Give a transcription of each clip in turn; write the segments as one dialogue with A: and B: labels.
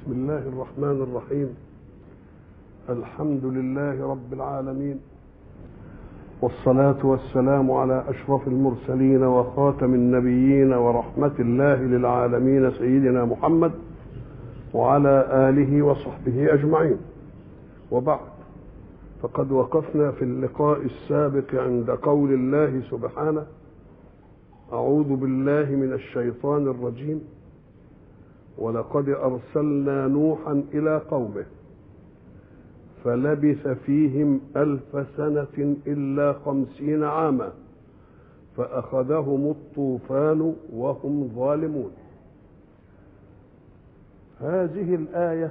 A: بسم الله الرحمن الرحيم الحمد لله رب العالمين والصلاة والسلام على أشرف المرسلين وخاتم النبيين ورحمة الله للعالمين سيدنا محمد وعلى آله وصحبه أجمعين وبعد فقد وقفنا في اللقاء السابق عند قول الله سبحانه أعوذ بالله من الشيطان الرجيم ولقد أرسلنا نوحا إلى قومه فلبث فيهم ألف سنة إلا خمسين عاما فأخذهم الطوفان وهم ظالمون هذه الآية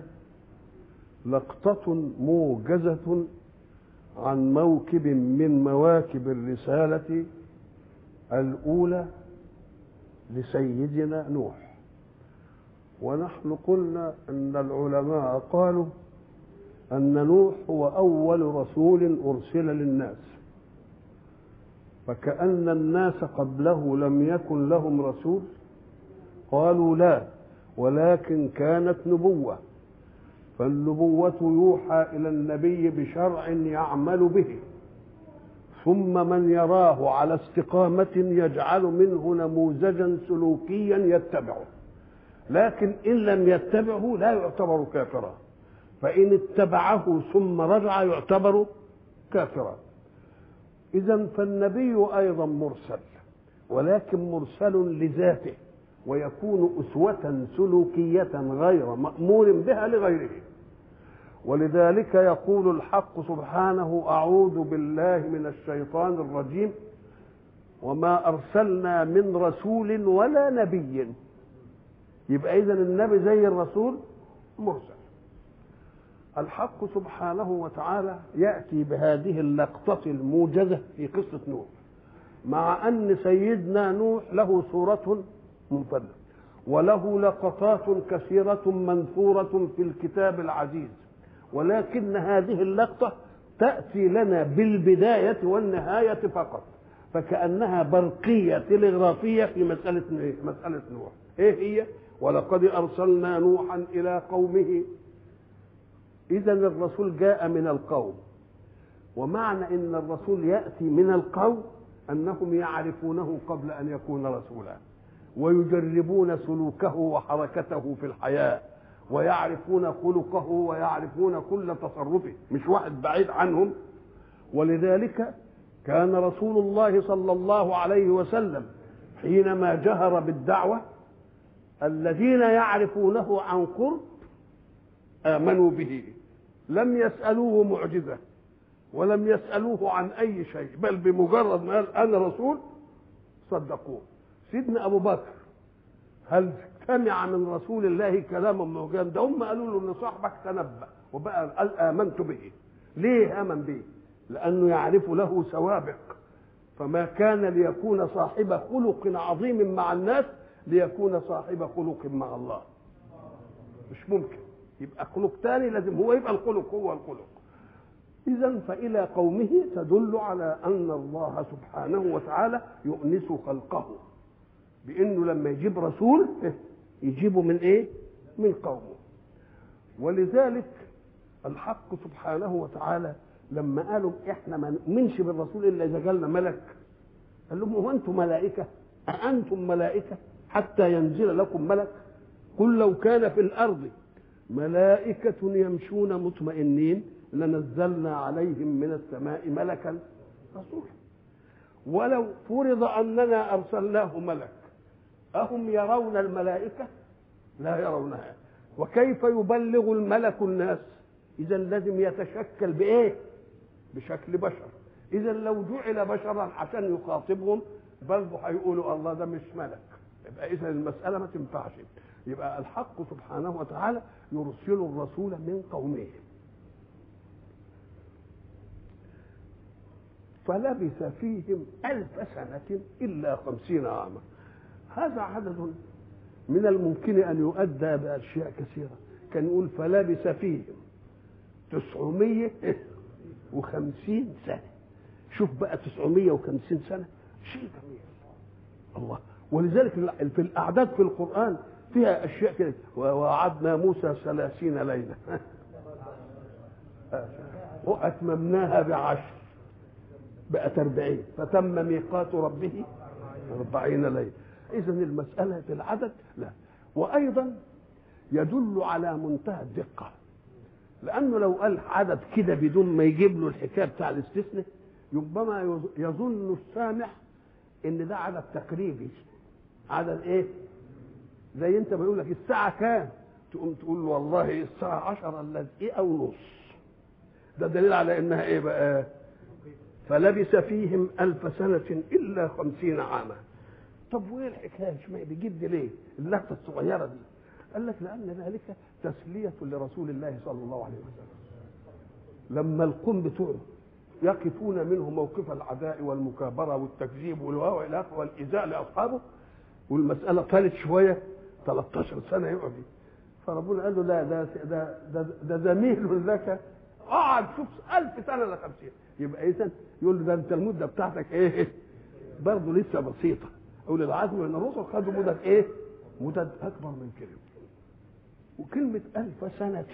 A: لقطة موجزة عن موكب من مواكب الرسالة الأولى لسيدنا نوح ونحن قلنا أن العلماء قالوا أن نوح هو أول رسول أرسل للناس فكأن الناس قبله لم يكن لهم رسول قالوا لا ولكن كانت نبوة فالنبوة يوحى إلى النبي بشرع يعمل به ثم من يراه على استقامة يجعل منه نموذجا سلوكيا يتبعه لكن إن لم يتبعه لا يعتبر كافرا فإن اتبعه ثم رجع يعتبر كافرا إذا فالنبي أيضا مرسل ولكن مرسل لذاته ويكون أسوة سلوكية غير مأمور بها لغيره ولذلك يقول الحق سبحانه أعوذ بالله من الشيطان الرجيم وما أرسلنا من رسول ولا نبي يبقى إذا النبي زي الرسول مرسل الحق سبحانه وتعالى يأتي بهذه اللقطة الموجزة في قصة نوح مع أن سيدنا نوح له صورة منفردة وله لقطات كثيرة منثورة في الكتاب العزيز ولكن هذه اللقطة تأتي لنا بالبداية والنهاية فقط فكأنها برقية تلغرافية في مسألة مسألة نوح إيه هي؟ ولقد أرسلنا نوحا إلى قومه إذا الرسول جاء من القوم ومعنى أن الرسول يأتي من القوم أنهم يعرفونه قبل أن يكون رسولا ويجربون سلوكه وحركته في الحياة ويعرفون خلقه ويعرفون كل تصرفه مش واحد بعيد عنهم ولذلك كان رسول الله صلى الله عليه وسلم حينما جهر بالدعوة الذين يعرفونه عن قرب آمنوا به لم يسألوه معجزة ولم يسألوه عن أي شيء بل بمجرد ما قال أنا رسول صدقوه سيدنا أبو بكر هل سمع من رسول الله كلاما موجودا ده هم قالوا له ان صاحبك تنبأ وبقى قال آمنت به ليه آمن به لأنه يعرف له سوابق فما كان ليكون صاحب خلق عظيم مع الناس ليكون صاحب خلق مع الله مش ممكن يبقى خلق تاني لازم هو يبقى الخلق هو الخلق إذا فإلى قومه تدل على أن الله سبحانه وتعالى يؤنس خلقه بأنه لما يجيب رسول يجيبه من إيه؟ من قومه ولذلك الحق سبحانه وتعالى لما قالوا احنا ما نؤمنش بالرسول الا اذا جالنا ملك قال لهم هو انتم ملائكه أأنتم ملائكه حتى ينزل لكم ملك قل لو كان في الارض ملائكة يمشون مطمئنين لنزلنا عليهم من السماء ملكا رسولا ولو فرض أننا أرسلناه ملك أهم يرون الملائكة لا يرونها وكيف يبلغ الملك الناس إذا لازم يتشكل بإيه بشكل بشر إذا لو جعل بشرا عشان يخاطبهم برضه هيقولوا الله ده مش ملك يبقى إذا المسألة ما تنفعش يبقى الحق سبحانه وتعالى يرسل الرسول من قومه فلبث فيهم ألف سنة إلا خمسين عاما هذا عدد من الممكن أن يؤدى بأشياء كثيرة كان يقول فلبث فيهم تسعمية وخمسين سنة شوف بقى تسعمية وخمسين سنة شيء جميل الله ولذلك في الأعداد في القرآن فيها اشياء كده ووعدنا موسى ثلاثين ليله واتممناها بعشر بقت أربعين فتم ميقات ربه أربعين ليلة إذا المسألة في العدد لا وأيضا يدل على منتهى الدقة لأنه لو قال عدد كده بدون ما يجيب له الحكاية بتاع الاستثناء ربما يظن السامع إن ده عدد تقريبي عدد إيه؟ زي أنت بيقول لك الساعة كام؟ تقوم تقول له والله الساعة عشرة إلا إيه أو نص ده دليل على إنها إيه بقى؟ فلبث فيهم ألف سنة إلا خمسين عاما طب وإيه الحكاية ما بيجيب دي ليه اللفة الصغيرة دي قال لك لأن ذلك تسلية لرسول الله صلى الله عليه وسلم لما القوم بتوعه يقفون منه موقف العداء والمكابرة والتكذيب والواو إلى آخره والإيذاء لأصحابه والمسألة طالت شوية 13 سنة يقعد فربنا قال له لا ده ده ده, ده زميل لك اقعد شوف ألف سنة إلى 50 يبقى إذا يقول له ده أنت المدة بتاعتك إيه؟ برضه لسه بسيطة أولي العزم من الرسل خدوا مدة إيه؟ مدد أكبر من كده وكلمة ألف سنة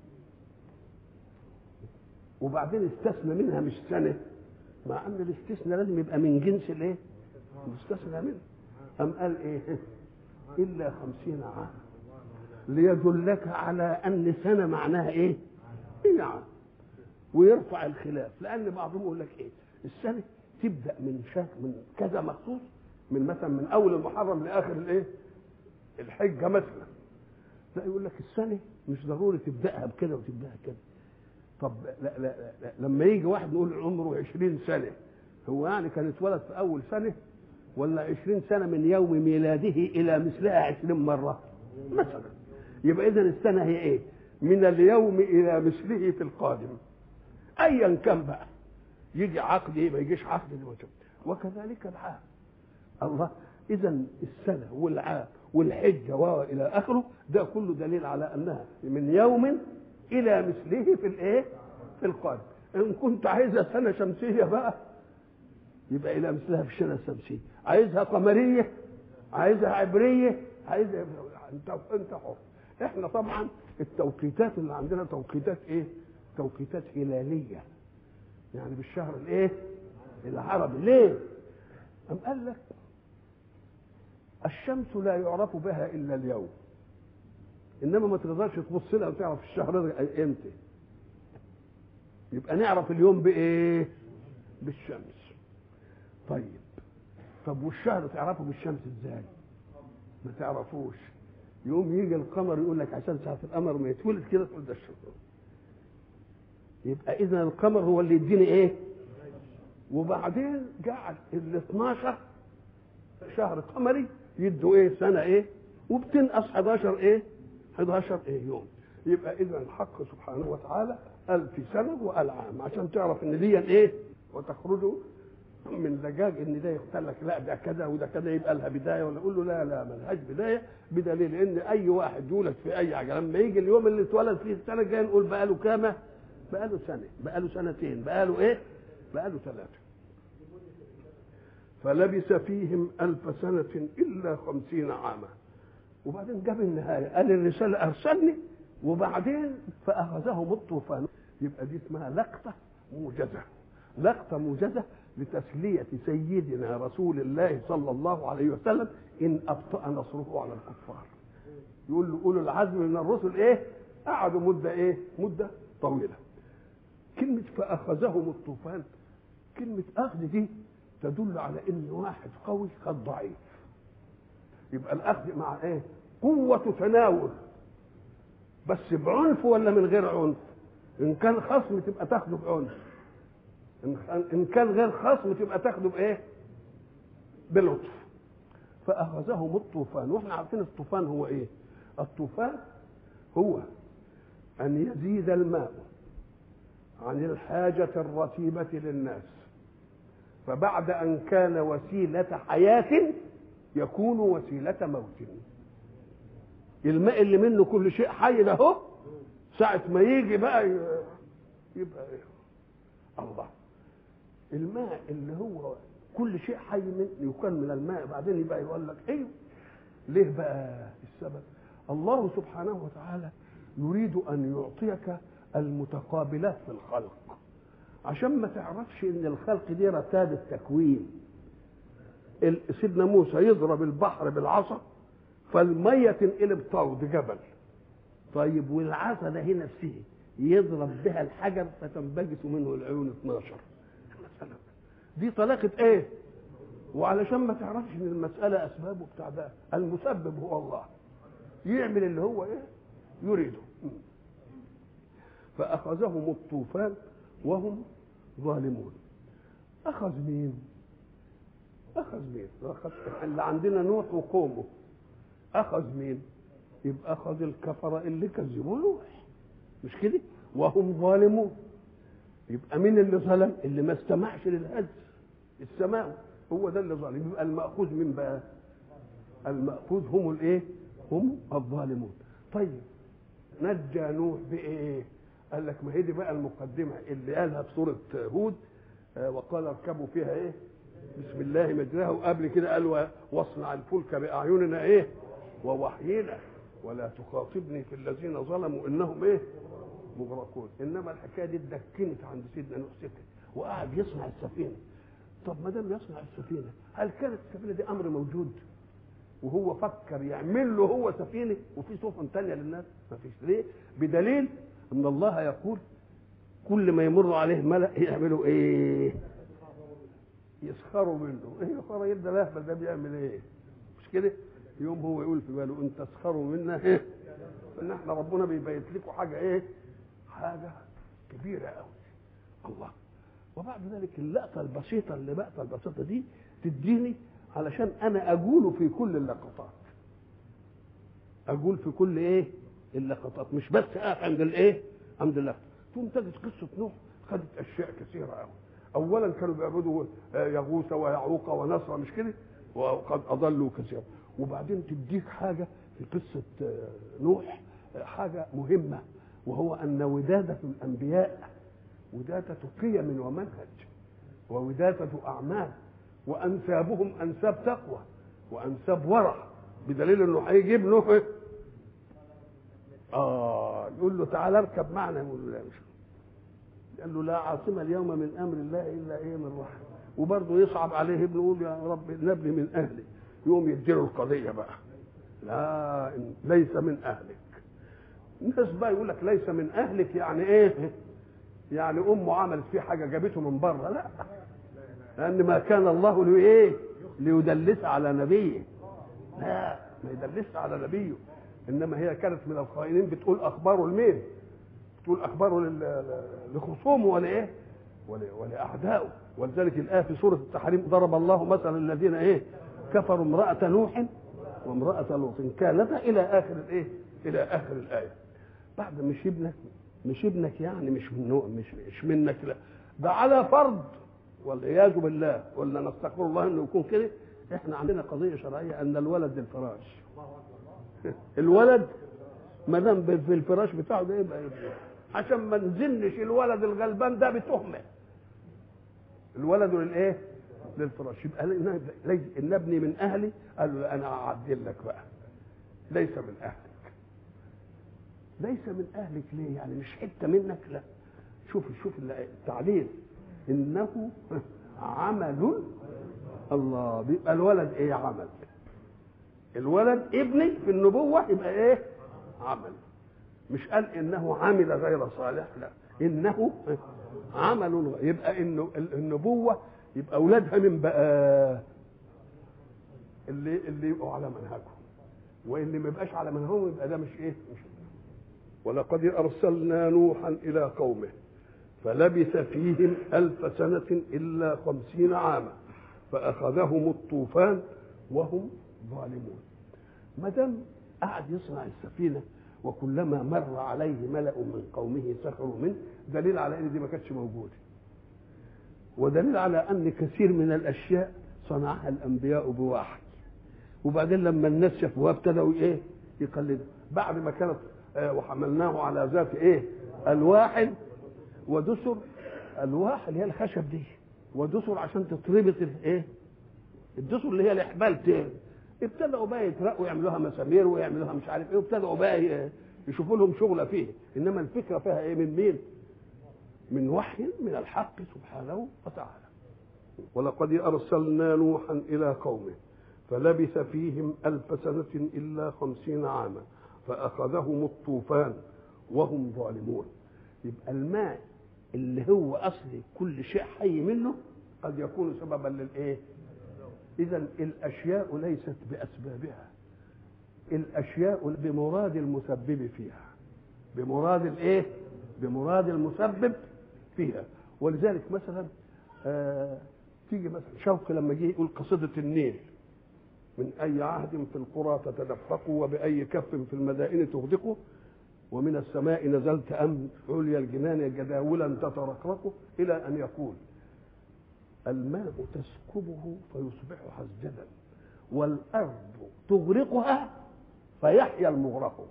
A: وبعدين استثنى منها مش سنة مع أن الاستثناء لازم يبقى من جنس الإيه؟ مستثنى منه أم قال إيه؟ إلا خمسين عام ليدلك على أن سنة معناها إيه؟ إيه عام ويرفع الخلاف لأن بعضهم يقول لك إيه؟ السنة تبدأ من شهر من كذا مخصوص من مثلا من أول المحرم لآخر الإيه؟ الحجة مثلا لا يقول لك السنة مش ضروري تبدأها بكده وتبدأها كده طب لا لا لا, لا. لما يجي واحد نقول عمره 20 سنة هو يعني كان اتولد في أول سنة ولا 20 سنة من يوم ميلاده إلى مثلها 20 مرة مثلا يبقى إذا السنة هي إيه؟ من اليوم إلى مثله في القادم أيا كان بقى يجي عقد ما يجيش عقد وكذلك العام الله إذا السنة والعام والحجة وإلى آخره ده كله دليل على أنها من يوم إلى مثله في الإيه؟ في القادم إن كنت عايزها سنة شمسية بقى يبقى إلى مثلها في السنة الشمسية عايزها قمرية عايزها عبرية عايزها أنت أنت حر إحنا طبعا التوقيتات اللي عندنا توقيتات إيه؟ توقيتات هلالية يعني بالشهر الإيه؟ العربي ليه؟ أم قال لك الشمس لا يعرف بها الا اليوم انما ما تقدرش تبص لها وتعرف الشهر امتى يبقى نعرف اليوم بايه بالشمس طيب طب والشهر تعرفه بالشمس ازاي ما تعرفوش يوم يجي القمر يقول لك عشان ساعه القمر ما يتولد كده تقول ده الشهر يبقى اذا القمر هو اللي يديني ايه وبعدين جعل ال 12 شهر قمري يدوا ايه سنه ايه وبتنقص 11 ايه 11 ايه يوم يبقى اذا الحق سبحانه وتعالى قال في سنه وقال عام عشان تعرف ان دي ايه وتخرجوا من لجاج ان ده يقول لك لا ده كذا وده كذا يبقى لها بدايه ولا اقول له لا لا ملهاش بدايه بدليل ان اي واحد يولد في اي حاجه لما يجي اليوم اللي اتولد فيه السنه الجايه نقول بقى له كام؟ بقى له سنه بقى له سنتين بقى له ايه؟ بقى له ثلاثه فلبث فيهم ألف سنة إلا خمسين عاما وبعدين جاب النهاية قال الرسالة أرسلني وبعدين فأخذهم الطوفان يبقى دي اسمها لقطة موجزة لقطة موجزة لتسلية سيدنا رسول الله صلى الله عليه وسلم إن أبطأ نصره على الكفار يقول له أولو العزم من الرسل إيه قعدوا مدة إيه مدة طويلة كلمة فأخذهم الطوفان كلمة أخذ دي تدل على ان واحد قوي قد ضعيف يبقى الاخذ مع ايه قوة تناول بس بعنف ولا من غير عنف ان كان خصم تبقى تاخده بعنف ان كان غير خصم تبقى تاخده بايه بلطف فاخذهم الطوفان واحنا عارفين الطوفان هو ايه الطوفان هو ان يزيد الماء عن الحاجة الرتيبة للناس فبعد أن كان وسيلة حياة يكون وسيلة موت الماء اللي منه كل شيء حي ده هو ساعة ما يجي بقى يبقى إيه؟ الله الماء اللي هو كل شيء حي من يكون من الماء بعدين يبقى يقول لك ايوه ليه بقى السبب الله سبحانه وتعالى يريد ان يعطيك المتقابلات في الخلق عشان ما تعرفش ان الخلق دي رتاب التكوين ال- سيدنا موسى يضرب البحر بالعصا فالميه تنقلب طود جبل طيب والعصا ده هنا نفسه يضرب بها الحجر فتنبجس منه العيون 12 مثلا دي طلاقة ايه وعلشان ما تعرفش ان المسألة اسبابه بتاع ده المسبب هو الله يعمل اللي هو ايه يريده فأخذهم الطوفان وهم ظالمون أخذ مين أخذ مين أخذ اللي عندنا نوح وقومه أخذ مين يبقى أخذ الكفرة اللي كذبوا نوح مش كده وهم ظالمون يبقى مين اللي ظلم اللي ما استمعش للهز السماء هو ده اللي ظالم يبقى المأخوذ من بقى المأخوذ هم الايه هم الظالمون طيب نجى نوح بايه قال لك ما هي دي بقى المقدمه اللي قالها في سوره هود آه، وقال اركبوا فيها ايه بسم الله مجراها وقبل كده قال و- واصنع الفلك باعيننا ايه ووحينا ولا تخاطبني في الذين ظلموا انهم ايه مغرقون انما الحكايه دي اتدكنت عند سيدنا نوح سكت وقعد يصنع السفينه طب ما دام يصنع السفينه هل كانت السفينه دي امر موجود وهو فكر يعمل له هو سفينه وفي سفن تانية للناس ما فيش ليه بدليل ان الله يقول كل ما يمر عليه ملأ يعملوا ايه يسخروا منه ايه يا يبدا الاهبل ده بيعمل ايه مش كده يوم هو يقول في باله ان تسخروا منا ايه ان احنا ربنا بيبيت لكم حاجه ايه حاجه كبيره قوي الله وبعد ذلك اللقطه البسيطه اللي بقطه البسيطه دي تديني علشان انا اقوله في كل اللقطات اقول في كل ايه اللقطات مش بس اقف عند الايه عند اللقطه ثم تجد قصه نوح خدت اشياء كثيره قوي اولا كانوا بيعبدوا آه، يغوث ويعوق ونصر مش كده وقد اضلوا كثيرا وبعدين تديك حاجه في قصه آه، نوح آه، حاجه مهمه وهو ان وداده الانبياء وداده قيم ومنهج ووداده اعمال وانسابهم انساب تقوى وانساب ورع بدليل انه هيجيب نوح إيه؟ اه يقول له تعالى اركب معنا يقول له لا مش قال له لا عاصم اليوم من امر الله الا ايه من رحم وبرضه يصعب عليه ابنه يقول يا رب نبني من اهلي يقوم يديله القضيه بقى لا إن- ليس من اهلك الناس بقى يقول لك ليس من اهلك يعني ايه يعني امه عملت فيه حاجه جابته من بره لا لان ما كان الله لايه ليدلس على نبيه لا ما يدلسش على نبيه انما هي كانت من الخائنين بتقول اخباره لمين تقول اخباره لل- لخصومه ولا ايه ولا ولاعدائه ولذلك الايه في سوره التحريم ضرب الله مثلا الذين ايه كفروا امراه نوح وامراه لوط كانتا الى اخر الايه الى اخر الايه بعد مش ابنك مش ابنك يعني مش من نوع مش مش منك لا ده على فرض والعياذ بالله ولا نستغفر الله انه يكون كده احنا عندنا قضيه شرعيه ان الولد للفراش الولد ما دام في الفراش بتاعه ده يبقى ابنه عشان ما نزنش الولد الغلبان ده بتهمه الولد للايه للفراش يبقى ن- ليس ان ابني من اهلي قال له لا، انا اعدل لك بقى ليس من اهلك ليس من اهلك ليه يعني مش حته منك لا شوف شوف التعليل انه عمل الله بيبقى الولد ايه عمل الولد ابني في النبوه يبقى ايه عمل مش قال انه عمل غير صالح لا انه عمل غير يبقى انه النبوه يبقى اولادها من بقى اللي اللي يبقوا على منهجهم واللي ما يبقاش على منهجهم يبقى ده مش ايه مش ولقد ارسلنا نوحا الى قومه فلبث فيهم الف سنه الا خمسين عاما فاخذهم الطوفان وهم ظالمون ما دام قعد يصنع السفينه وكلما مر عليه ملأ من قومه سخروا منه دليل على ان دي ما كانتش موجوده ودليل على ان كثير من الاشياء صنعها الانبياء بوحي وبعدين لما الناس شافوها ابتدوا ايه يقلدوا بعد ما كانت آه وحملناه على ذات ايه الواح ودسر الواح اللي هي الخشب دي ودسر عشان تتربط الايه الدسر اللي هي الاحبال ت- ابتدأوا بقى يترقوا يعملوها مسامير ويعملوها مش عارف ايه وابتدأوا بقى يشوفوا لهم شغلة فيه انما الفكرة فيها ايه من مين؟ من وحي من الحق سبحانه وتعالى ولقد أرسلنا نوحا إلى قومه فلبث فيهم ألف سنة إلا خمسين عاما فأخذهم الطوفان وهم ظالمون يبقى الماء اللي هو أصل كل شيء حي منه قد يكون سببا للإيه إذا الأشياء ليست بأسبابها الأشياء بمراد المسبب فيها بمراد الإيه بمراد المسبب فيها ولذلك مثلا آه تيجي مثلا شوقي لما جه يقول قصيدة النيل من أي عهد في القرى تتدفقوا وبأي كف في المدائن تغدقوا ومن السماء نزلت أم عليا الجنان جداولا تترقرق إلى أن يقول الماء تسكبه فيصبح حسجدا والأرض تغرقها فيحيا المغرق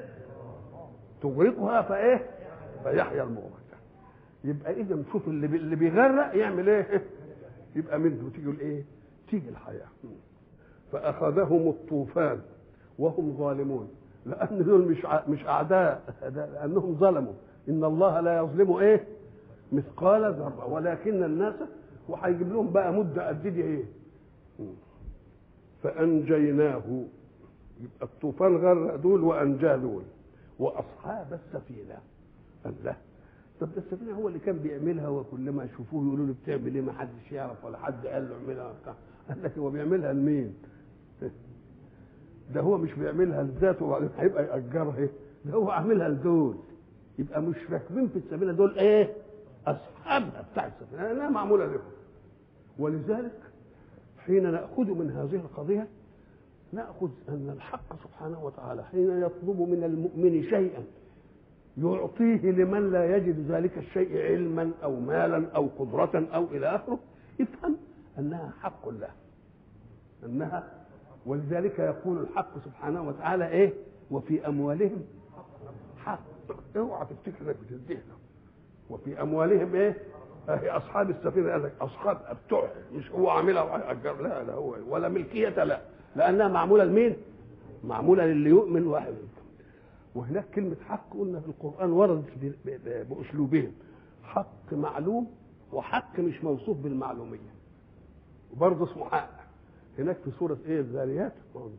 A: تغرقها فإيه فيحيا المغرق يبقى إذا شوف اللي اللي بيغرق يعمل إيه يبقى منه تيجي الايه تيجي الحياه فاخذهم الطوفان وهم ظالمون لان دول مش مش اعداء لانهم ظلموا ان الله لا يظلم ايه مثقال ذره ولكن الناس وهيجيب لهم بقى مده قد دي ايه فانجيناه يبقى الطوفان غرق دول وانجاه دول واصحاب السفينه الله طب ده السفينه هو اللي كان بيعملها وكل ما يشوفوه يقولوا له بتعمل ايه ما حدش يعرف ولا حد قال له اعملها بتاع قال لك هو بيعملها لمين؟ ده هو مش بيعملها لذاته وبعدين هيبقى يأجرها ايه؟ ده هو عاملها لدول يبقى مش راكبين في السفينه دول ايه؟ اصحابها بتاع السفينه لانها معموله لهم ولذلك حين ناخذ من هذه القضيه ناخذ ان الحق سبحانه وتعالى حين يطلب من المؤمن شيئا يعطيه لمن لا يجد ذلك الشيء علما او مالا او قدرة او الى اخره افهم انها حق له انها ولذلك يقول الحق سبحانه وتعالى ايه وفي اموالهم حق اوعى تفتكر انك بتديه وفي اموالهم ايه اهي اصحاب السفينه قال لك اصحاب بتوع مش هو عاملها وهيأجر لا لا هو ولا ملكيه لا لانها معموله لمين؟ معموله للي يؤمن واحد وهناك كلمة حق قلنا في القرآن وردت بأسلوبين حق معلوم وحق مش موصوف بالمعلومية وبرضه اسمه حق هناك في سورة ايه الذاريات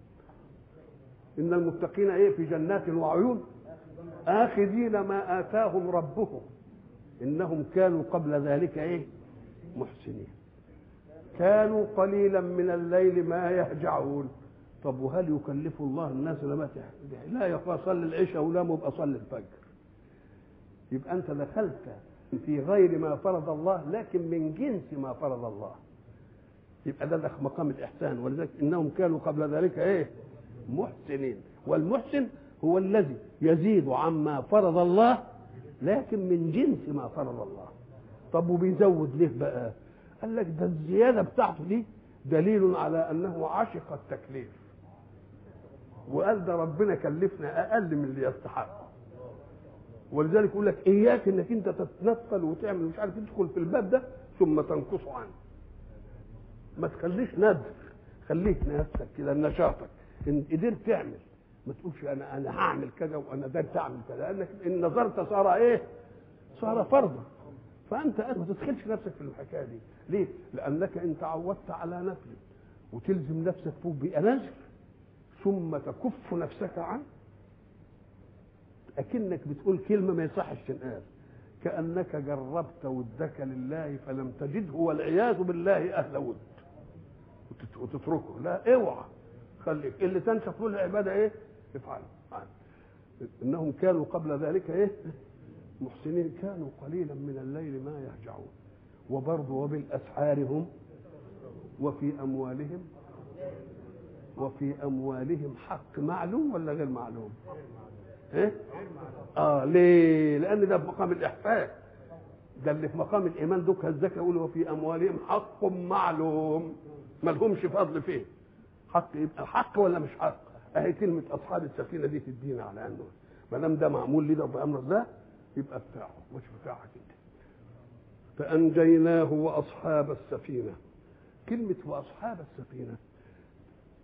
A: إن المتقين ايه في جنات وعيون آخذين ما آتاهم ربهم إنهم كانوا قبل ذلك ايه محسنين كانوا قليلا من الليل ما يهجعون طب وهل يكلف الله الناس لما لا يا اخويا صلي العشاء ونام وابقى صلي الفجر يبقى انت دخلت في غير ما فرض الله لكن من جنس ما فرض الله يبقى ده مقام الاحسان ولذلك انهم كانوا قبل ذلك ايه محسنين والمحسن هو الذي يزيد عما فرض الله لكن من جنس ما فرض الله طب وبيزود ليه بقى قال لك ده الزياده بتاعته دي دليل على انه عشق التكليف وقال ده ربنا كلفنا اقل من اللي يستحق ولذلك يقول لك اياك انك انت تتنفل وتعمل مش عارف تدخل في الباب ده ثم تنقص عنه ما تخليش ندر خليك نفسك كده نشاطك ان قدرت تعمل ما تقولش انا انا هعمل كذا وانا قدرت اعمل كذا لانك ان نظرت صار ايه؟ صار فرضا فانت ما تدخلش نفسك في الحكايه دي ليه؟ لانك ان تعودت على نفل وتلزم نفسك فوق بأنازل ثم تكف نفسك عنه اكنك بتقول كلمه ما يصحش تنقال كانك جربت ودك لله فلم تجده والعياذ بالله اهل ود وتتركه لا اوعى خليك اللي تنشط له العباده ايه افعل انهم كانوا قبل ذلك ايه محسنين كانوا قليلا من الليل ما يهجعون وبرضه وبالاسحار هم وفي اموالهم وفي اموالهم حق معلوم ولا غير معلوم ايه اه ليه لان ده في مقام الاحفاء ده اللي في مقام الايمان دوك الزكاه يقول وفي اموالهم حق معلوم ما لهمش فضل فيه حق يبقى حق ولا مش حق اهي كلمه اصحاب السفينه دي تدينا على انه ما دام ده معمول لي ده بامر الله يبقى بتاعه مش بتاعك انت فانجيناه واصحاب السفينه كلمه واصحاب السفينه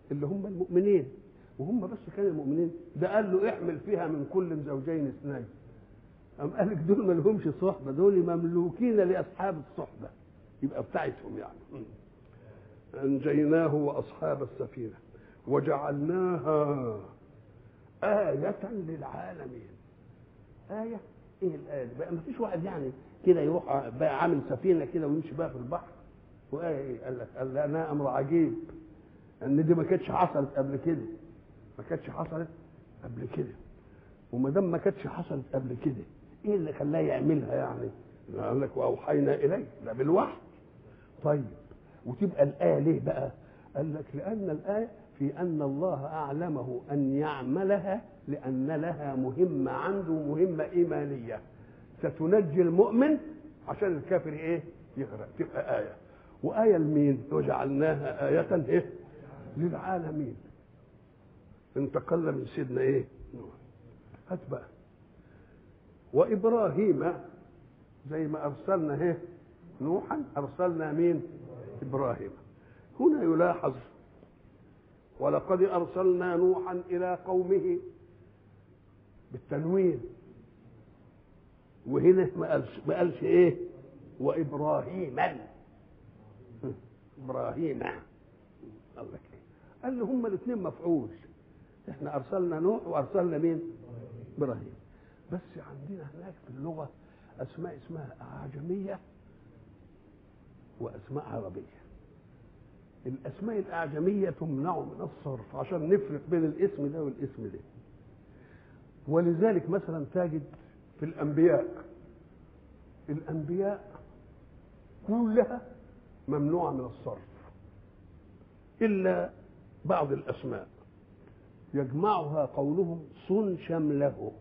A: اللي هم المؤمنين وهم بس كانوا المؤمنين ده قال له احمل فيها من كل زوجين اثنين أم قال لك دول ما لهمش صحبة دول مملوكين لأصحاب الصحبة يبقى بتاعتهم يعني أنجيناه وأصحاب السفينة وجعلناها آية للعالمين آية إيه الآية دي؟ بقى ما فيش واحد يعني كده يروح بقى عامل سفينة كده ويمشي بقى في البحر وآية إيه؟ قال لك قال لأنها أمر عجيب ان دي ما كانتش حصلت قبل كده ما كانتش حصلت قبل كده وما دام ما كانتش حصلت قبل كده ايه اللي خلاه يعملها يعني قال لك واوحينا اليه ده بالوحي طيب وتبقى الايه ليه بقى قال لك لان الايه في ان الله اعلمه ان يعملها لان لها مهمه عنده مهمه ايمانيه ستنجي المؤمن عشان الكافر ايه يغرق تبقى ايه وايه لمين وجعلناها ايه ايه للعالمين انتقل من سيدنا ايه نوح هات بقى وابراهيم زي ما ارسلنا ايه نوحا ارسلنا مين ابراهيم هنا يلاحظ ولقد ارسلنا نوحا الى قومه بالتنوين وهنا ما قالش ما قالش ايه وابراهيما ابراهيم قال لك ايه قال له هما الاثنين مفعول احنا ارسلنا نوح وارسلنا مين ابراهيم بس عندنا هناك في اللغه اسماء اسمها اعجميه واسماء عربيه الاسماء الاعجميه تمنع من الصرف عشان نفرق بين الاسم ده والاسم ده ولذلك مثلا تجد في الانبياء الانبياء كلها ممنوعه من الصرف الا بعض الاسماء يجمعها قولهم صن شمله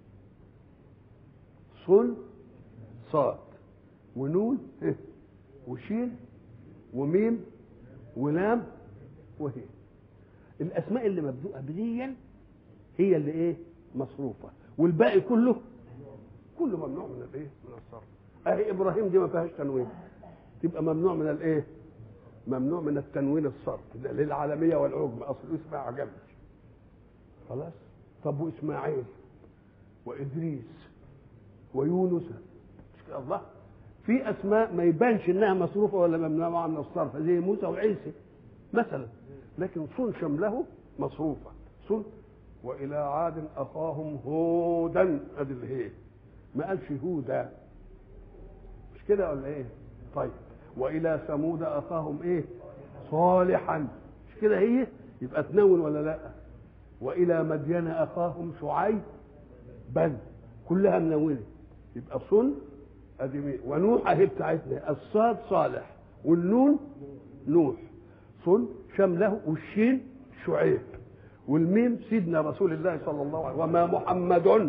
A: صن صاد ونون وشين وميم ولام وهي الاسماء اللي مبدوءه بديا هي اللي ايه مصروفه والباقي كله كله ممنوع من الايه من الصرف اهي ابراهيم دي ما فيهاش تنوين تبقى ممنوع من الايه ممنوع من التنوين الصرف للعالميه والعجم اصل اسمها عجمي خلاص طب واسماعيل وادريس ويونس الله في اسماء ما يبانش انها مصروفه ولا ممنوعه من الصرف زي موسى وعيسى مثلا لكن صن شمله مصروفه صن والى عاد اخاهم هودا ادي الهي ما قالش هودا مش كده ولا ايه طيب والى ثمود اخاهم ايه صالحا مش كده هي يبقى تنون ولا لا والى مدين اخاهم شعيب بل كلها منونه يبقى صن ادي ونوح اهي بتاعتنا الصاد صالح والنون نوح صن شمله والشين شعيب والميم سيدنا رسول الله صلى الله عليه وسلم وما محمد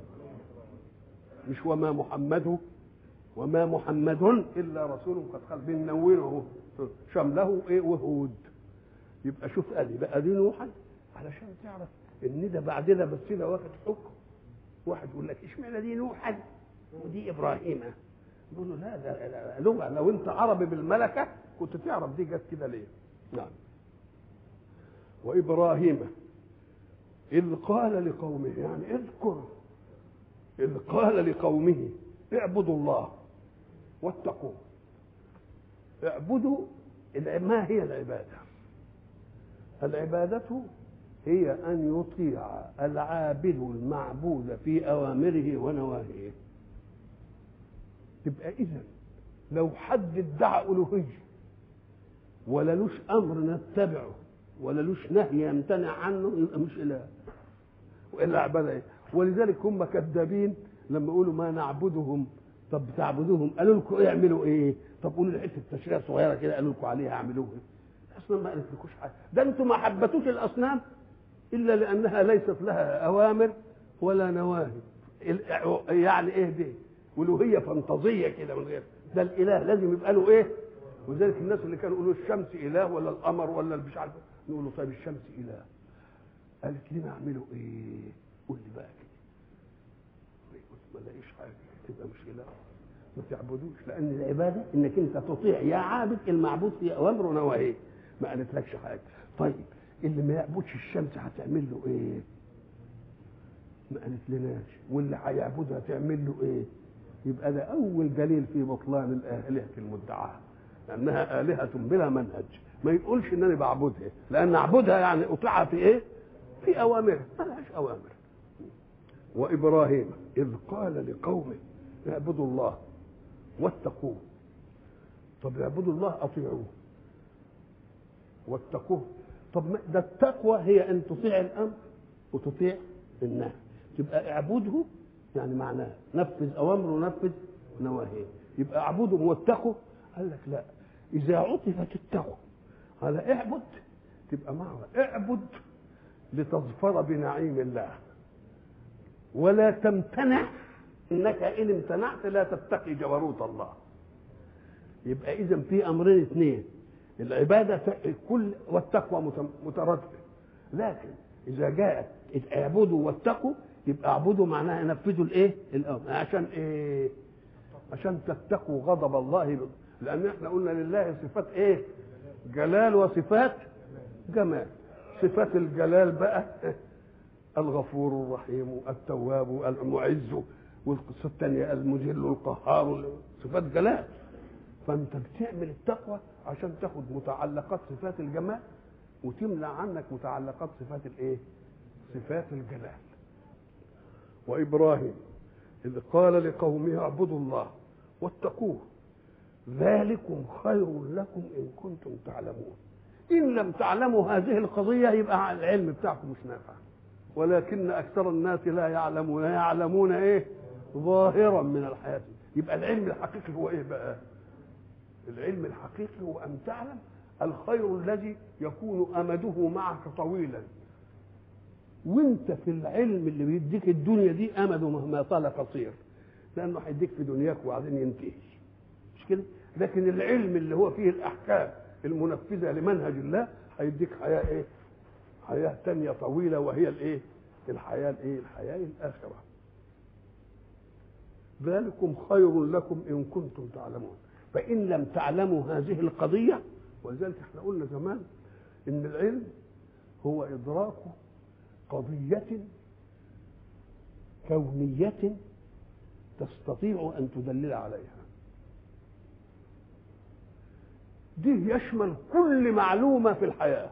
A: مش وما محمد وما محمد الا رسول قد خل بننونه شمله ايه وهود يبقى شوف ادي بقى دي نوحا علشان تعرف ان ده بعدنا بس ده واخد حكم واحد يقول لك اشمعنى دي نوحا ودي ابراهيم نقول له لا ده لغه لو انت عربي بالملكه كنت تعرف دي جت كده ليه نعم وابراهيم اذ قال لقومه يعني اذكر اذ قال لقومه اعبدوا الله واتقوه اعبدوا ما هي العباده العباده هي ان يطيع العابد المعبود في اوامره ونواهيه تبقى اذا لو حد ادعى الوهيه ولا لوش امر نتبعه ولا لوش نهي يمتنع عنه يبقى مش اله والا عباده ايه ولذلك هم كذابين لما يقولوا ما نعبدهم طب بتعبدوهم قالوا لكم ايه اعملوا ايه طب قولوا لي حته تشريع صغيره كده قالوا لكم عليها اعملوها اصلا ما قالت لكوش حاجه ده انتم ما حبتوش الاصنام الا لانها ليست لها اوامر ولا نواهي يعني ايه دي والوهيه فانتازيه كده من غير ده الاله لازم يبقى له ايه ولذلك الناس اللي كانوا يقولوا الشمس اله ولا القمر ولا مش عارف نقول له طيب الشمس اله قالت لنا اعملوا ايه قول لي بقى كده ما لاقيش حاجه تبقى مش اله ما تعبدوش لان العباده انك انت تطيع يا عابد المعبود في اوامر ونواهيه ما قالتلكش حاجه طيب اللي ما يعبدش الشمس هتعمل له ايه ما قالت لناش واللي هيعبدها تعمل له ايه يبقى ده اول دليل في بطلان الالهه المدعاه لانها الهه بلا منهج ما يقولش ان انا بعبدها لان اعبدها يعني اطيعها في ايه في اوامرها ما لهاش اوامر وابراهيم اذ قال لقومه اعبدوا الله واتقوه طب اعبدوا الله اطيعوه واتقوه طب ده التقوى هي ان تطيع الامر وتطيع النهي تبقى اعبده يعني معناها نفذ اوامره ونفذ نواهيه يبقى اعبده واتقوا قال لك لا اذا عطفت التقوى على اعبد تبقى معه اعبد لتظفر بنعيم الله ولا تمتنع انك ان امتنعت لا تتقي جبروت الله يبقى اذا في امرين اثنين العباده كل والتقوى مترادفه لكن اذا جاءت اعبدوا واتقوا يبقى اعبدوا معناها نفذوا الايه؟ الامر عشان ايه؟ عشان تتقوا غضب الله لان احنا قلنا لله صفات ايه؟ جلال وصفات جمال صفات الجلال بقى الغفور الرحيم التواب المعز والقصه الثانيه المذل القهار صفات جلال فانت بتعمل التقوى عشان تاخد متعلقات صفات الجمال وتمنع عنك متعلقات صفات الايه؟ صفات الجلال وابراهيم اذ قال لقومه اعبدوا الله واتقوه ذلكم خير لكم ان كنتم تعلمون ان لم تعلموا هذه القضيه يبقى العلم بتاعكم مش نافع ولكن اكثر الناس لا يعلمون يعلمون ايه ظاهرا من الحياه يبقى العلم الحقيقي هو ايه بقى العلم الحقيقي هو ان تعلم الخير الذي يكون امده معك طويلا وانت في العلم اللي بيديك الدنيا دي امده مهما طال قصير لانه هيديك في دنياك وبعدين ينتهي مش كده لكن العلم اللي هو فيه الاحكام المنفذه لمنهج الله هيديك حياه ايه حياه تانية طويله وهي الايه الحياه الايه الحياه الاخره ذلكم خير لكم ان كنتم تعلمون فان لم تعلموا هذه القضيه ولذلك احنا قلنا زمان ان العلم هو ادراك قضيه كونيه تستطيع ان تدلل عليها دي يشمل كل معلومه في الحياه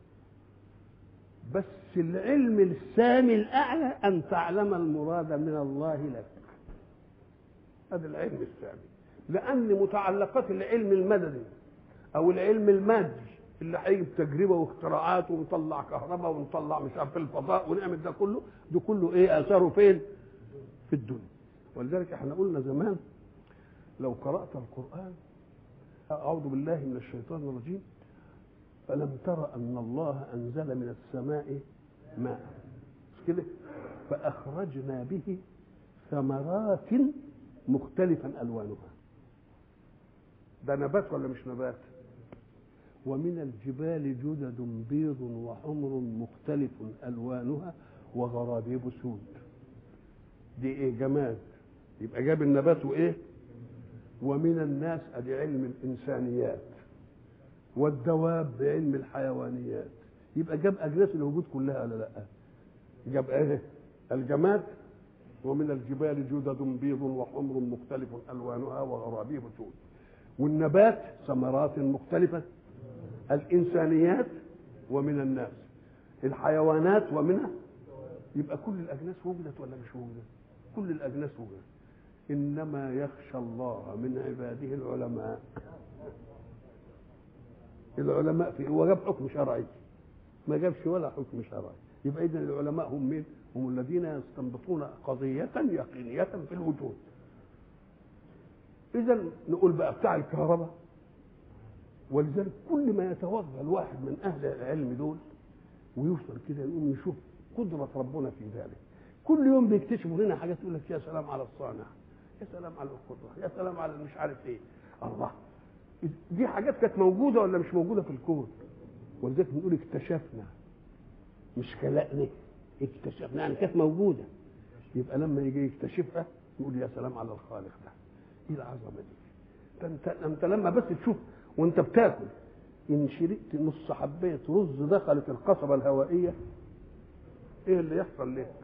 A: بس العلم السامي الاعلى ان تعلم المراد من الله لك هذا العلم السامي لان متعلقات العلم المدني او العلم المادي اللي هيجيب تجربه واختراعات ونطلع كهرباء ونطلع مش عارف الفضاء ونعمل ده كله ده كله ايه اثاره فين؟ في الدنيا ولذلك احنا قلنا زمان لو قرات القران اعوذ بالله من الشيطان الرجيم فلم تر ان الله انزل من السماء ماء مش كده فاخرجنا به ثمرات مختلفا الوانها ده نبات ولا مش نبات ومن الجبال جدد بيض وحمر مختلف الوانها وغرابيب سود دي ايه جماد يبقى جاب النبات وايه ومن الناس ادي علم الانسانيات والدواب بعلم الحيوانيات يبقى جاب اجناس الوجود كلها ولا لا جاب ايه الجماد ومن الجبال جدد بيض وحمر مختلف الوانها وغرابيب سود والنبات ثمرات مختلفه الانسانيات ومن الناس الحيوانات ومنها يبقى كل الاجناس وجدت ولا مش وجدت كل الاجناس وجدت انما يخشى الله من عباده العلماء العلماء في هو جاب حكم شرعي ما جابش ولا حكم شرعي يبقى اذا العلماء هم مين هم الذين يستنبطون قضية يقينية في الوجود إذا نقول بقى بتاع الكهرباء ولذلك كل ما يتوضا الواحد من أهل العلم دول ويوصل كده يقوم يشوف قدرة ربنا في ذلك كل يوم بيكتشفوا لنا حاجات يقول لك يا سلام على الصانع يا سلام على القدرة يا سلام على مش عارف ايه الله دي حاجات كانت موجودة ولا مش موجودة في الكون ولذلك بنقول اكتشفنا مش خلقنا اكتشفنا يعني كانت موجودة يبقى لما يجي يكتشفها يقول يا سلام على الخالق ده ايه العظمة دي ده انت انت لما بس تشوف وانت بتاكل ان شرقت نص حبايه رز دخلت القصبه الهوائيه ايه اللي يحصل لك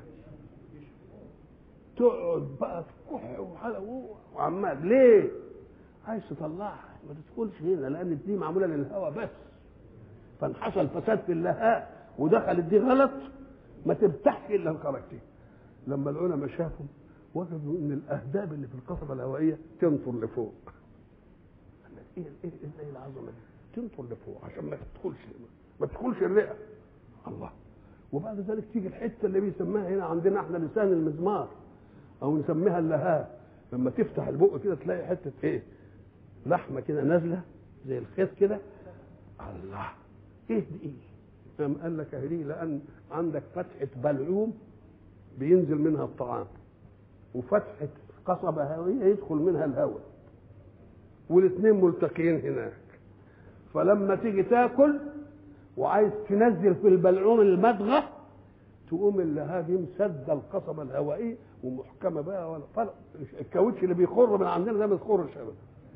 A: تقعد بقى تكح وعمال ليه عايز تطلعها ما تدخلش هنا لان دي معموله للهواء بس فانحصل فساد في اللهاء ودخلت دي غلط ما ترتاحش الا خرجتي لما العلماء شافوا وجدوا ان الاهداب اللي في القصبه الهوائيه تنطر لفوق ايه ايه ايه العظمه دي تنطر لفوق عشان ما تدخلش ما تدخلش الرئه الله وبعد ذلك تيجي الحته اللي بيسموها هنا عندنا احنا لسان المزمار او نسميها اللهاء لما تفتح البق كده تلاقي حته ايه لحمه كده نازله زي الخيط كده الله ايه دي ايه قام قال لك اهدي لان عندك فتحه بلعوم بينزل منها الطعام وفتحه قصبه هويه يدخل منها الهواء والاثنين ملتقيين هناك فلما تيجي تاكل وعايز تنزل في البلعوم المدغه تقوم اللهاب دي مسد القصبه الهوائيه ومحكمه بقى ولا فرق الكاوتش اللي بيخر من عندنا ده ما يخرش ابدا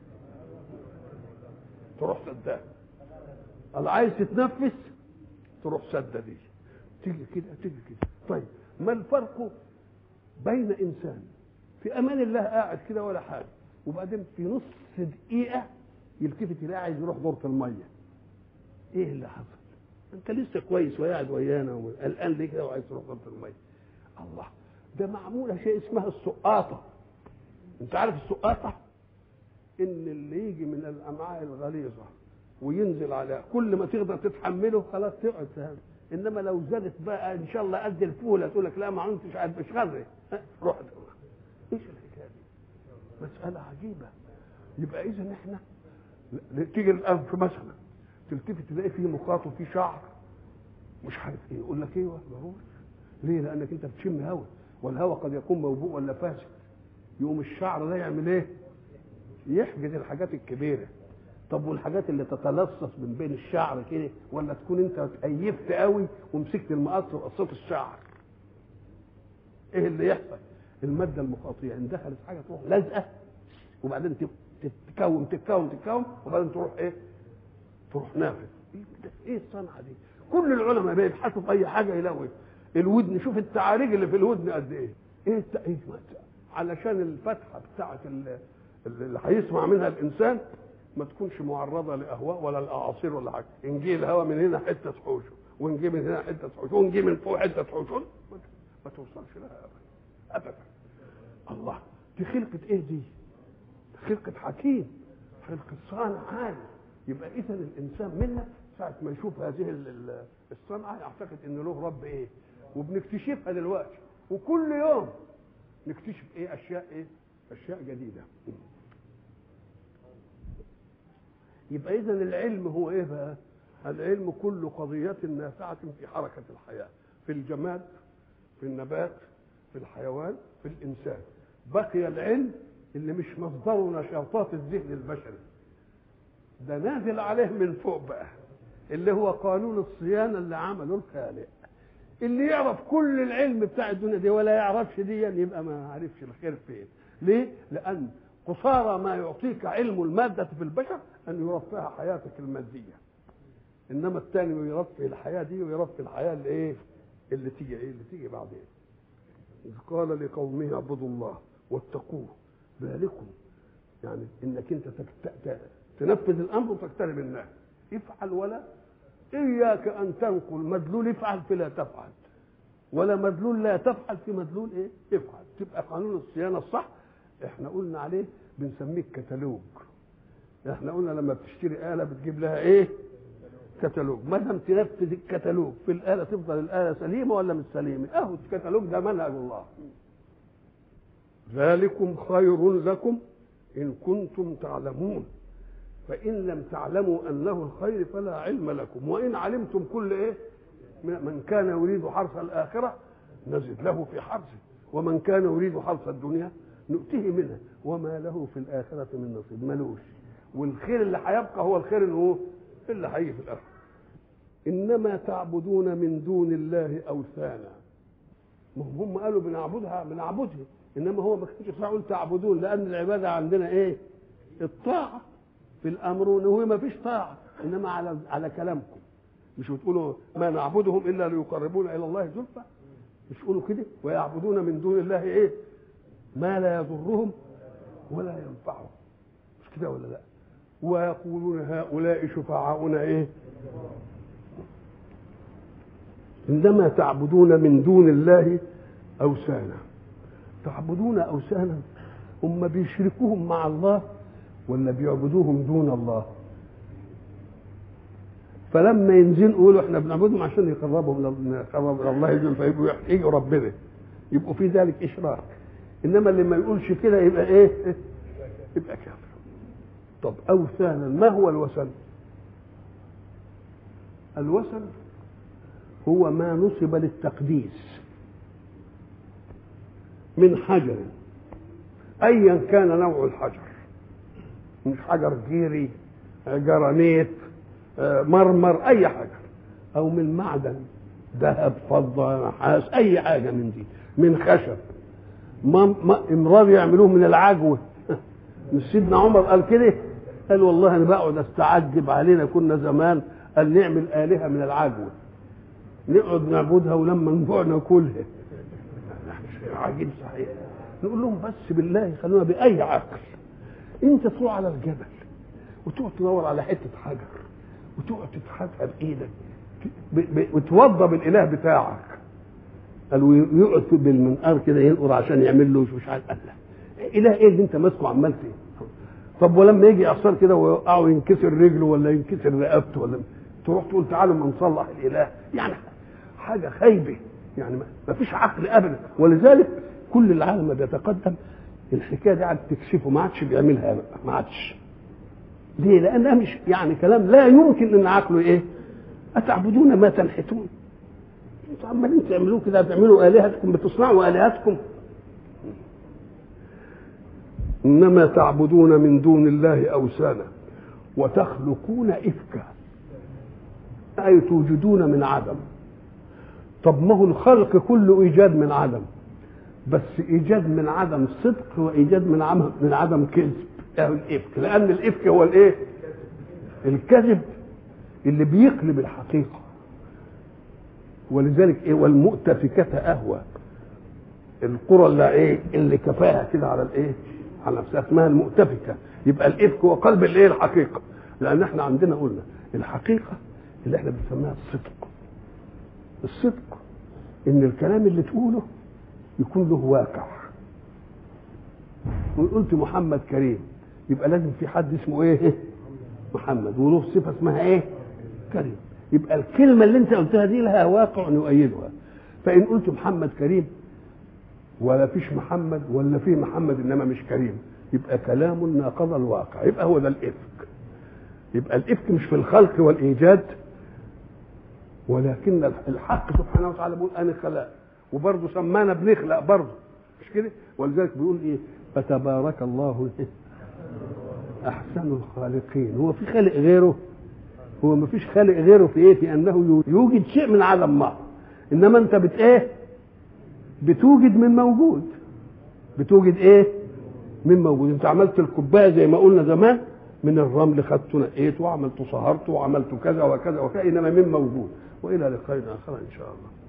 A: تروح سدها اللي عايز تتنفس تروح سده دي تيجي كده تيجي كده طيب ما الفرق بين انسان في امان الله قاعد كده ولا حاجه وبعدين في نص دقيقه يلتفت يلاقي عايز يروح دورة الميه ايه اللي حصل انت لسه كويس وقاعد ويانا وقلقان ليه كده وعايز تروح دورة الميه الله ده معموله شيء اسمها السقاطه انت عارف السقاطه ان اللي يجي من الامعاء الغليظه وينزل على كل ما تقدر تتحمله خلاص تقعد فهم. انما لو زادت بقى ان شاء الله قد الفوله تقول لك لا ما عدتش عارف مش غري روح ايش الحكايه دي؟ مساله عجيبه يبقى اذا احنا تيجي الانف مثلا تلتفت تلاقي فيه مخاط وفيه شعر مش عارف ايه يقول لك ايوه ضروري ليه؟ لانك انت بتشم هواء والهواء قد يكون موبوء ولا فاسد يقوم الشعر ده يعمل ايه؟ يحجز الحاجات الكبيره طب والحاجات اللي تتلصص من بين الشعر كده ولا تكون انت اتأيفت قوي ومسكت المقص وقصيت الشعر ايه اللي يحصل الماده المخاطيه ان دخلت حاجه تروح لازقه وبعدين تتكون تتكون تتكون وبعدين تروح ايه تروح نافذ ايه الصنعه دي كل العلماء بيبحثوا في اي حاجه يلاقوا الودن شوف التعاريج اللي في الودن قد ايه ايه التأييف علشان الفتحه بتاعت اللي هيسمع منها الانسان ما تكونش معرضه لاهواء ولا لاعاصير ولا حاجه نجي الهواء من هنا حته تحوشه ونجي من هنا حته تحوشه ونجي من فوق حته تحوشه ما توصلش لها ابدا ابدا الله دي خلقه ايه دي خلقه حكيم خلقه صانع عالي يبقى اذا الانسان منا ساعه ما يشوف هذه الصنعه يعتقد ان له رب ايه وبنكتشفها دلوقتي وكل يوم نكتشف ايه اشياء ايه اشياء جديده يبقى اذا العلم هو ايه بقى العلم كل قضية نافعة في حركة الحياة في الجماد في النبات في الحيوان في الإنسان بقي العلم اللي مش مصدره نشاطات الذهن البشري ده نازل عليه من فوق بقى اللي هو قانون الصيانة اللي عمله الخالق اللي يعرف كل العلم بتاع الدنيا دي ولا يعرفش دي يبقى ما عرفش الخير فين ليه؟ لأن قصارى ما يعطيك علم المادة في البشر أن يرفع حياتك المادية إنما الثاني يرفع الحياة دي ويرفع الحياة اللي إيه اللي تيجي إيه اللي تيجي بعدين إذ قال لقومه اعبدوا الله واتقوه ذلكم يعني إنك أنت تكت... تنفذ الأمر وتقترب النهي افعل ولا إياك أن تنقل مدلول افعل فلا تفعل ولا مدلول لا تفعل في مدلول إيه افعل تبقى قانون الصيانة الصح احنا قلنا عليه بنسميه كتالوج احنا قلنا لما بتشتري آلة بتجيب لها ايه كتالوج ما دام تنفذ الكتالوج في الآلة تفضل الآلة سليمة ولا مش سليمة اهو الكتالوج ده منهج الله ذلكم خير لكم إن كنتم تعلمون فإن لم تعلموا أنه الخير فلا علم لكم وإن علمتم كل إيه من كان يريد حرث الآخرة نزد له في حرثه ومن كان يريد حرث الدنيا نؤتيه منها وما له في الآخرة من نصيب ملوش والخير اللي هيبقى هو الخير اللي هو اللي هيجي في الآخرة إنما تعبدون من دون الله أوثانا ما هم قالوا بنعبدها بنعبدها إنما هو ما كانش يقول تعبدون لأن العبادة عندنا إيه؟ الطاعة في الأمر وهو ما فيش طاعة انما على على كلامكم مش بتقولوا ما نعبدهم الا ليقربونا الى الله زلفى مش تقولوا كده ويعبدون من دون الله ايه ما لا يضرهم ولا ينفعهم مش كده ولا لا ويقولون هؤلاء شفعاؤنا ايه عندما تعبدون من دون الله اوثانا تعبدون اوثانا هم بيشركوهم مع الله ولا بيعبدوهم دون الله فلما ينزلوا يقولوا احنا بنعبدهم عشان يقربهم يقربوا الى الله يجوا فيبقوا يحيوا ربنا يبقوا في ذلك اشراك انما اللي ما يقولش كده يبقى ايه يبقى كافر طب اوثانا ما هو الوثن الوثن هو ما نصب للتقديس من حجر ايا كان نوع الحجر مش حجر جيري جرانيت مرمر اي حاجه او من معدن ذهب فضه نحاس اي حاجه من دي من خشب ما امرار يعملوه من العجوه مش سيدنا عمر قال كده قال والله انا بقعد استعجب علينا كنا زمان قال نعمل الهه من العجوه نقعد نعبدها ولما نجوع ناكلها عجيب صحيح نقول لهم بس بالله خلونا باي عقل انت تروح على الجبل وتقعد تدور على حته حجر وتقعد تتحدها بايدك وتوضى بالاله بتاعك قالوا يقعد بالمنقار كده ينقر عشان يعمل له مش عارف قال اله ايه اللي انت ماسكه عمال فيه طب ولما يجي اعصار كده ويوقعه ينكسر رجله ولا ينكسر رقبته ولا تروح تقول تعالوا ما نصلح الاله يعني حاجه خايبه يعني ما فيش عقل ابدا ولذلك كل العالم ما بيتقدم الحكايه دي قاعد تكشفه ما عادش بيعملها ما عادش ليه؟ لانها مش يعني كلام لا يمكن ان عقله ايه؟ اتعبدون ما تنحتون انتوا عمالين تعملوه كده تعملوا الهتكم بتصنعوا الهتكم انما تعبدون من دون الله اوثانا وتخلقون افكا اي توجدون من عدم طب ما هو الخلق كله ايجاد من عدم بس ايجاد من عدم صدق وايجاد من عدم من عدم كذب يعني الافك لان الافك هو الايه الكذب اللي بيقلب الحقيقه ولذلك ايه والمؤتفكة اهوى القرى اللي ايه اللي كفاها كده على الايه على نفسها اسمها المؤتفكه يبقى الافك هو قلب الايه الحقيقه لان احنا عندنا قلنا الحقيقه اللي احنا بنسميها الصدق الصدق ان الكلام اللي تقوله يكون له واقع وقلت محمد كريم يبقى لازم في حد اسمه ايه محمد وله صفه اسمها ايه كريم يبقى الكلمه اللي انت قلتها دي لها واقع يؤيدها فان قلت محمد كريم ولا فيش محمد ولا في محمد انما مش كريم يبقى كلام ناقض الواقع يبقى هو ده الافك يبقى الافك مش في الخلق والايجاد ولكن الحق سبحانه وتعالى بيقول انا خلق وبرضه سمانا بنخلق برضه مش كده ولذلك بيقول ايه فتبارك الله احسن الخالقين هو في خالق غيره هو ما فيش خالق غيره في ايه في انه يوجد شيء من عدم ما انما انت بت ايه بتوجد من موجود بتوجد ايه من موجود انت عملت الكوبايه زي ما قلنا زمان من الرمل خدته نقيته وعملته صهرته وعملته كذا وكذا وكذا انما من موجود والى لقاء اخر ان شاء الله